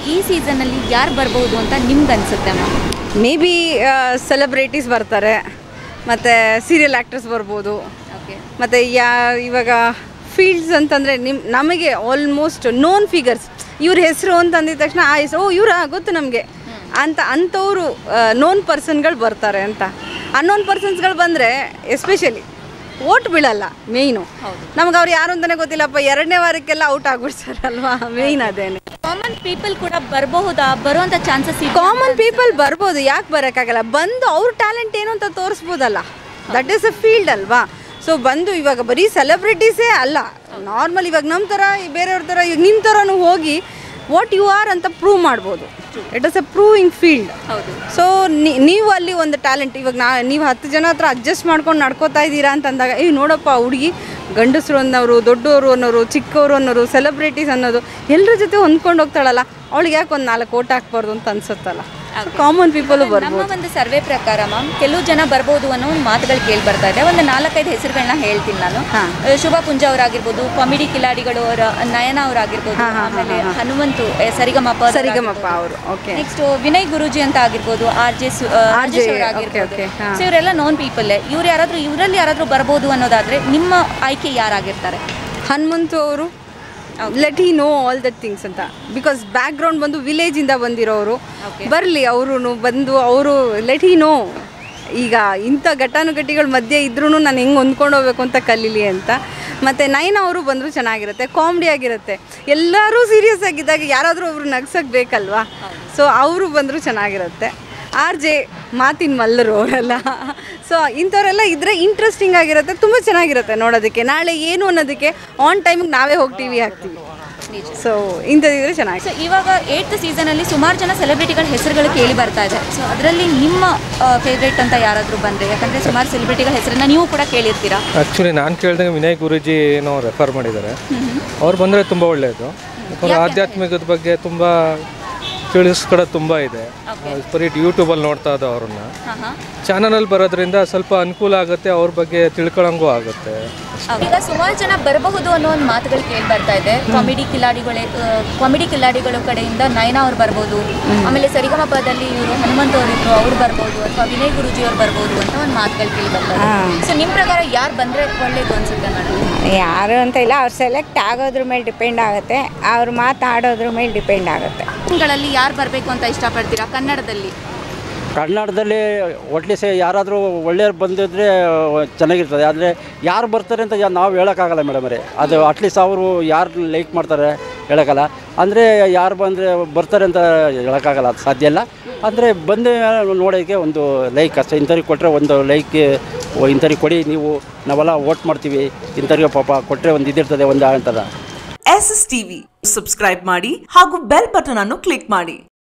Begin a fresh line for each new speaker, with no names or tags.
ಈ ಸೀಸನಲ್ಲಿ ಯಾರು ಬರ್ಬೋದು ಅಂತ ನಿಮ್ಗೆ ಅನ್ಸುತ್ತೆ ಮ್ಯಾಮ್
ಮೇ ಬಿ ಸೆಲೆಬ್ರಿಟೀಸ್ ಬರ್ತಾರೆ ಮತ್ತು ಸೀರಿಯಲ್ ಆ್ಯಕ್ಟರ್ಸ್ ಬರ್ಬೋದು
ಓಕೆ
ಮತ್ತು ಯಾ ಇವಾಗ ಫೀಲ್ಡ್ಸ್ ಅಂತಂದರೆ ನಿಮ್ಮ ನಮಗೆ ಆಲ್ಮೋಸ್ಟ್ ನೋನ್ ಫಿಗರ್ಸ್ ಇವ್ರ ಹೆಸರು ಅಂತ ಅಂದಿದ ತಕ್ಷಣ ಆ ಹೆಸರು ಓ ಇವರಾ ಗೊತ್ತು ನಮಗೆ ಅಂತ ಅಂಥವ್ರು ನೋನ್ ಪರ್ಸನ್ಗಳು ಬರ್ತಾರೆ ಅಂತ ಅನ್ನೋನ್ ಪರ್ಸನ್ಸ್ಗಳು ಬಂದರೆ ಎಸ್ಪೆಷಲಿ ಓಟ್ ಬೀಳಲ್ಲ ಮೇಯ್ನು ನಮ್ಗೆ ಅವ್ರು ಯಾರು ಅಂತಲೇ ಗೊತ್ತಿಲ್ಲಪ್ಪ ಎರಡನೇ ವಾರಕ್ಕೆಲ್ಲ ಔಟ್ ಆಗ್ಬಿಡ್ತಾರಲ್ವಾ ಮೇಯ್ನ್ ಅದೇನೆ
ಕಾಮನ್ ಪೀಪಲ್ ಕೂಡ ಬರಬಹುದಾ ಬರುವಂತ ಚಾನ್ಸಸ್
ಕಾಮನ್ ಪೀಪಲ್ ಬರ್ಬೋದು ಯಾಕೆ ಬರೋಕ್ಕಾಗಲ್ಲ ಬಂದು ಅವ್ರ ಟ್ಯಾಲೆಂಟ್ ಏನು ಅಂತ ತೋರಿಸ್ಬೋದಲ್ಲ ದಟ್ ಈಸ್ ಅ ಫೀಲ್ಡ್ ಅಲ್ವಾ ಸೊ ಬಂದು ಇವಾಗ ಬರೀ ಸೆಲೆಬ್ರಿಟೀಸೇ ಅಲ್ಲ ನಾರ್ಮಲ್ ಇವಾಗ ನಮ್ಮ ಥರ ಬೇರೆಯವ್ರ ಥರ ಈಗ ನಿಮ್ಮ ಥರನೂ ಹೋಗಿ ವಾಟ್ ಯು ಆರ್ ಅಂತ ಪ್ರೂವ್ ಮಾಡ್ಬೋದು it is a proving field
ಹೌದು
ಸೊ ನೀವು ಅಲ್ಲಿ ಒಂದು ಟ್ಯಾಲೆಂಟ್ ಇವಾಗ ನಾ ನೀವು ಹತ್ತು ಜನ ಹತ್ರ ಅಡ್ಜಸ್ಟ್ ಮಾಡ್ಕೊಂಡು ನಡ್ಕೋತಾ ಇದ್ದೀರಾ ಅಂತ ಅಂದಾಗ ಏಯ್ ನೋಡಪ್ಪ ಹುಡುಗಿ ಗಂಡಸರು ಅನ್ನೋರು ದೊಡ್ಡವರು ಅನ್ನೋರು ಚಿಕ್ಕವರು ಅನ್ನೋರು ಸೆಲೆಬ್ರಿಟೀಸ್ ಅನ್ನೋದು ಎಲ್ಲರ ಜೊತೆ ಹೊಂದ್ಕೊಂಡು ಹೋಗ್ತಾಳಲ್ಲ ಅವಳಿಗೆ ಯಾಕೆ ಒಂದು ನಾಲ್ಕು ಓಟ್ ಹಾಕ್ಬಾರ್ದು ಅಂತ ಅನ್ಸುತ್ತಲ್ಲ ಕಾಮನ್ ಪೀಪಲು
ನಮ್ಮ
ಬರ್ಬೋದು
ಒಂದು ಸರ್ವೆ ಪ್ರಕಾರ ಮ್ಯಾಮ್ ಕೆಲವು ಜನ ಬರ್ಬೋದು ಅನ್ನೋ ಒಂದು ಮಾತುಗಳು ಕೇಳಿ ಬರ್ತಾ ಇದೆ ಒಂದು ನಾಲ್ಕೈದು ಹೆಸರುಗಳನ್ನ ಹೇಳ್ತೀನಿ ನಾನು
ಹಾ.
ಅಹ್, ಶುಭಾ ಪುಂಜ ಅವರಾಗಿರ್ಬೋದು ಕಾಮಿಡಿ ಕಿಲಾಡಿಗಳು ಅವರ ನಯನ ಅವರಾಗಿರ್ಬೋದು ಆಮೇಲೆ ಹನುಮಂತು ಎ, ಸರಿಗಮಪ
ಸರಿಗಮಪ್ಪ ಅವರು ಓಕೆ
ನೆಕ್ಸ್ಟ್ ವಿನಯ್ ಗುರೂಜಿ ಅಂತ ಆಗಿರ್ಬೋದು ಆರ್ ಜೆ ಆರ್ ಜೆ ಅವರಾಗಿರ್ಬೋದು
okay, ಹಾ.
ಸೊ ಇವರೆಲ್ಲ ನೋನ್ ಪೀಪಲ್ ಇವ್ರು ಯಾರಾದ್ರೂ ಇವರಲ್ಲಿ ಯಾರಾದ್ರೂ ಬರ್ಬೋದು ಅನ್ನೋದಾದ್ರೆ ನಿಮ್ಮ ಆಯ್ಕೆ ಯಾರಾಗಿರ್ತಾರೆ
ಹನುಮಂತು ಅವರು let he know all that things ಅಂತ ಬಿಕಾಸ್ ಬ್ಯಾಕ್ ಗ್ರೌಂಡ್ ಬಂದು ವಿಲೇಜಿಂದ ಬಂದಿರೋರು
Okay.
ಬರಲಿ ಅವರು ಬಂದು ಅವರು ಲೆಟ್ ಹಿ ನೋ ಈಗ ಇಂಥ ಘಟಾನುಘಟಿಗಳ ಮಧ್ಯೆ ಇದ್ರೂ ನಾನು ಹೆಂಗೆ ಹೊಂದ್ಕೊಂಡು ಹೋಗ್ಬೇಕು ಅಂತ ಕಲೀಲಿ ಅಂತ ಮತ್ತು ನೈನ್ ಅವರು ಬಂದರೂ ಚೆನ್ನಾಗಿರುತ್ತೆ ಕಾಮಿಡಿ ಆಗಿರುತ್ತೆ ಎಲ್ಲರೂ ಸೀರಿಯಸ್ ಆಗಿದ್ದಾಗ ಯಾರಾದರೂ ಒಬ್ರು ನಗ್ಸಕ್ಕೆ ಬೇಕಲ್ವಾ ಸೊ ಅವರು ಬಂದರೂ ಚೆನ್ನಾಗಿರುತ್ತೆ ಆರ್ ಜೆ ಮಾತಿನ ಮಲ್ಲರು ಅವರೆಲ್ಲ ಸೊ ಇಂಥವರೆಲ್ಲ ಇದ್ರೆ ಇಂಟ್ರೆಸ್ಟಿಂಗ್ ಆಗಿರುತ್ತೆ ತುಂಬ ಚೆನ್ನಾಗಿರುತ್ತೆ ನೋಡೋದಕ್ಕೆ ನಾಳೆ ಏನು ಅನ್ನೋದಕ್ಕೆ ಆನ್ ಟೈಮಿಗೆ ನಾವೇ ಹೋಗಿ ಟಿ ವಿ ಹಾಕ್ತೀವಿ ಸೊ ಇಂಥದ್ದಿದ್ರೆ ಚೆನ್ನಾಗಿ
ಸೊ ಇವಾಗ ಏಯ್ತ್ ಸೀಸನಲ್ಲಿ ಸುಮಾರು ಜನ ಸೆಲೆಬ್ರಿಟಿಗಳ ಹೆಸರುಗಳು ಕೇಳಿ ಬರ್ತಾ ಇದೆ ಸೊ ಅದರಲ್ಲಿ ನಿಮ್ಮ ಫೇವ್ರೇಟ್ ಅಂತ ಯಾರಾದರೂ ಬಂದರೆ ಯಾಕಂದರೆ ಸುಮಾರು ಸೆಲೆಬ್ರಿಟಿಗಳ ಹೆಸರನ್ನ ನೀವು ಕೂಡ ಕೇಳಿರ್ತೀರಾ
ಆ್ಯಕ್ಚುಲಿ ನಾನು ಕೇಳಿದಾಗ ವಿನಯ್ ಗುರೂಜಿ ಏನೋ ರೆಫರ್ ಮಾಡಿದ್ದಾರೆ ಅವ್ರು ಬಂದರೆ ತುಂಬ ಒಳ್ಳೆಯದು ಯಾಕಂದರೆ ಆಧ್ಯಾತ್ಮಿಕದ ಬಗ್ಗೆ ತುಂಬ ತಿಳಿಸ್ಕೊಡೋದು ತುಂಬ ಇದೆ ಬರೀ ಯೂಟ್ಯೂಬಲ್ಲಿ ನೋಡ್ತಾ ಇದ್ದ ಅವ್ರನ್ನ
ಹಾಂ ಹಾಂ
ಚಾನಲಲ್ಲಿ ಬರೋದ್ರಿಂದ ಸ್ವಲ್ಪ ಅನುಕೂಲ ಆಗುತ್ತೆ ಅವ್ರ ಬಗ್ಗೆ ತಿಳ್ಕೊಳಂಗೂ ಆಗುತ್ತೆ
ಈಗ ಸುಮಾರು ಜನ ಬರಬಹುದು ಅನ್ನೋ ಒಂದು ಮಾತುಗಳು ಕೇಳಿ ಬರ್ತಾ ಇದೆ ಕಾಮಿಡಿ ಕಿಲಾಡಿಗಳೇ ಕಾಮಿಡಿ ಕಿಲಾಡಿಗಳ ಕಡೆಯಿಂದ ನಯನ ಅವ್ರು ಬರ್ಬೋದು ಆಮೇಲೆ ಸರಿಗಮಪದಲ್ಲಿ ಇವರು ಹನುಮಂತ ಅವರು ಇದ್ರು ಅವ್ರು ಬರ್ಬೋದು ಅಥವಾ ವಿನಯ್ ಗುರುಜಿ ಅವ್ರು ಬರ್ಬೋದು ಅಂತ ಒಂದು ಮಾತುಗಳು ಕೇಳಿ ಬರ್ತಾ ಇದೆ ಸೊ ನಿಮ್ಮ ಪ್ರಕಾರ ಯಾರು ಬಂದರೆ ಒಳ್ಳೇದು ಅನ್ಸುತ್ತೆ ಮೇಡಮ್
ಯಾರು ಅಂತ ಇಲ್ಲ ಅವ್ರು ಸೆಲೆಕ್ಟ್ ಆಗೋದ್ರ ಮೇಲೆ ಡಿಪೆಂಡ್ ಆಗುತ್ತೆ ಅವ್ರು ಮಾತಾಡೋದ್ರ ಮೇಲೆ ಡಿಪೆಂಡ್ ಆಗುತ್ತೆ
ಗಳಲ್ಲಿ ಯಾರು ಬರಬೇಕು ಅಂತ ಇಷ್ಟಪಡ್ತೀರಾ ಕನ್ನಡದಲ್ಲಿ
ಕನ್ನಡದಲ್ಲಿ ಒಟ್ಲಿಸಿ ಯಾರಾದರೂ ಒಳ್ಳೆಯವ್ರು ಬಂದಿದ್ರೆ ಚೆನ್ನಾಗಿರ್ತದೆ ಆದರೆ ಯಾರು ಬರ್ತಾರೆ ಅಂತ ಯಾ- ನಾವು ಹೇಳೋಕ್ಕಾಗಲ್ಲ ಮೇಡಮರೇ ಅದು ಅಟ್ಲೀಸ್ಟ್ ಅವರು ಯಾರು ಲೈಕ್ ಮಾಡ್ತಾರೆ ಹೇಳೋಕ್ಕಲ್ಲ ಅಂದರೆ ಯಾರು ಬಂದರೆ ಬರ್ತಾರೆ ಅಂತ ಹೇಳೋಕ್ಕಾಗಲ್ಲ ಅದು ಸಾಧ್ಯ ಇಲ್ಲ ಅಂದರೆ ಬಂದು ನೋಡೋಕ್ಕೆ ಒಂದು ಲೈಕ್ ಅಷ್ಟೇ ಇಂಥವ್ರಿಗೆ ಕೊಟ್ಟರೆ ಒಂದು ಲೈಕ್ ಇಂಥವ್ರಿಗೆ ಕೊಡಿ ನೀವು ನಾವೆಲ್ಲ ವೋಟ್ ಮಾಡ್ತೀವಿ ಇಂಥವ್ರಿಗೆ ಪಾಪ ಕೊಟ್ಟರೆ ಒಂದು ಇದಿರ್ತದೆ ಒಂದು ಅಂತಾರೆ
ಎಸ್ ಎಸ್ ಟಿವಿ ಸಬ್ಸ್ಕ್ರೈಬ್ ಮಾಡಿ ಹಾಗೂ ಬೆಲ್ ಬಟನ್ ಅನ್ನು ಕ್ಲಿಕ್ ಮಾಡಿ